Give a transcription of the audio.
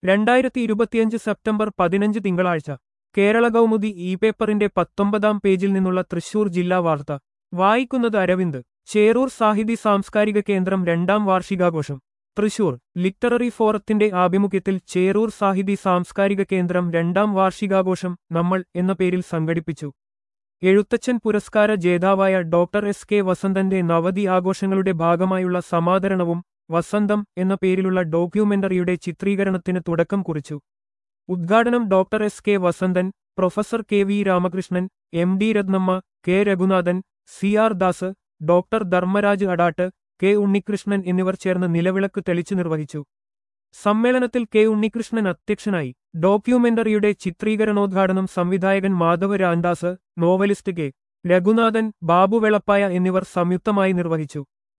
രണ്ടായിരത്തി ഇരുപത്തിയഞ്ച് സെപ്റ്റംബർ പതിനഞ്ച് തിങ്കളാഴ്ച കേരള കൗമുദി ഇ പേപ്പറിന്റെ പത്തൊമ്പതാം പേജിൽ നിന്നുള്ള തൃശൂർ ജില്ലാ വാർത്ത വായിക്കുന്നത് അരവിന്ദ് ചേറൂർ സാഹിതി സാംസ്കാരിക കേന്ദ്രം രണ്ടാം വാർഷികാഘോഷം തൃശൂർ ലിറ്റററി ഫോറത്തിന്റെ ആഭിമുഖ്യത്തിൽ ചേറൂർ സാഹിതി സാംസ്കാരിക കേന്ദ്രം രണ്ടാം വാർഷികാഘോഷം നമ്മൾ എന്ന പേരിൽ സംഘടിപ്പിച്ചു എഴുത്തച്ഛൻ പുരസ്കാര ജേതാവായ ഡോക്ടർ എസ് കെ വസന്തന്റെ നവതി ആഘോഷങ്ങളുടെ ഭാഗമായുള്ള സമാദരണവും വസന്തം എന്ന പേരിലുള്ള ഡോക്യുമെന്ററിയുടെ ചിത്രീകരണത്തിന് തുടക്കം കുറിച്ചു ഉദ്ഘാടനം doctor S K Vasanthan professor K V Ramakrishnan M D Rathnamma K Raghunathan C R Das doctor Dharmaraj Adat K Unnikrishnan എന്നിവർ ചേർന്ന് നിലവിളക്ക് തെളിച്ചു നിർവഹിച്ചു സമ്മേളനത്തിൽ കെ ഉണ്ണികൃഷ്ണൻ അധ്യക്ഷനായി ഡോക്യുമെന്ററിയുടെ ചിത്രീകരണോദ്ഘാടനം സംവിധായകൻ മാധവ് രാംദാസ് നോവലിസ്റ്റ് കെ രഘുനാഥൻ ബാബു വെളപ്പായ എന്നിവർ സംയുക്തമായി നിർവഹിച്ചു